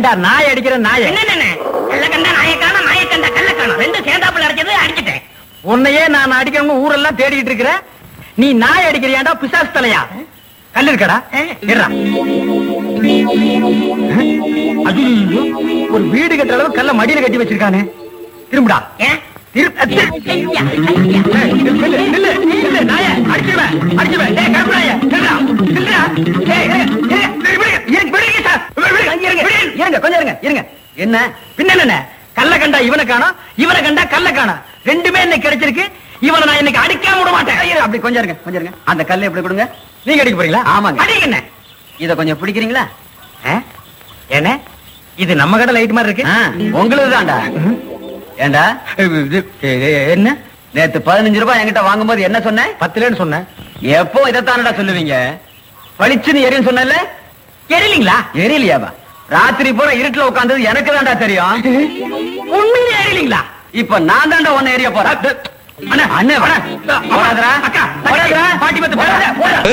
ஏண்டா நாய் அடிக்கிற நாய என்ன கல்ல கண்டா நாயக்கான நாயக்கண்டா கல்ல காணும் ரெண்டு சேர்ந்தாப்புல அடிச்சது அடிச்சிட்டேன் உன்னையே நான் அடிக்கணும் ஊரெல்லாம் தேடிட்டு இருக்கிற நீ நாய் அடிக்கிறியாண்டா பிசாசு தலையா கல் இருக்கடா இருடா. ஐயோ, ஒரு வீடு கட்டுற அளவு கல்ல மடியில கட்டி வச்சிருக்கானே திரும்புடா ஏன் திரு- அ, திரு- ஐயா, ஐயா. ஏய், நில்லு, நில்லு, நில்லு, நாயே, அடிச்சிருவேன், அடிச்சிருவேன். ஏய், கருப்பு நாயே, நில்லுடா, நில்லுடா. ஏய், இருங்க, இருங்க, விடுங்க, இருங்க, விடுங்க சார். விடுங்க, இருங்க, இருங்க, கொஞ்சம் இருங்க, இருங்க. என்ன பின்ன என்ன கல்ல கண்டா இவனை காணோம் இவனை கண்டா கல்ல காணோம் ரெண்டுமே இன்னைக்கு கிடைச்சிருக்கு இவனை நான் இன்னைக்கு அடிக்காம விட மாட்டேன் ஐயோ, அப்படி கொஞ்சம் இருங்க கொஞ்சம் இருங்க அந்த கல்லை எப்படி கொடுங்க நீங்க அடிக்க போறீங்களா ஆமாங்க. அடிங்க என்ன இத கொஞ்சம் பிடிக்கிறீங்களா என்ன இது நம்ம கடை லைட் மாதிரி இருக்கு ஆ, உங்களுது தான்டா ம். ஏண்டா இது, இது, என்ன நேத்து பதினஞ்சு ரூபாய் என்கிட்ட வாங்கும்போது என்ன சொன்னேன் பத்துலன்னு சொன்னேன் எப்போ இதைத்தானடா சொல்லுவீங்க பளிச்சுன்னு எரியும் சொன்னல எரியலீங்களா எரியலையாவா ராத்திரி பூரா இருட்டுல உட்கார்ந்தது எனக்கு தான்டா தெரியும் உண்மையிலே எரியலீங்களா இப்ப நான் தான்டா ஒன்னு எரிய போறேன் அண்ணா அண்ணே, வா. அண்ணா, போடாதடா. அக்கா போடாதடா. பாட்டி பத்து போடாத போடாத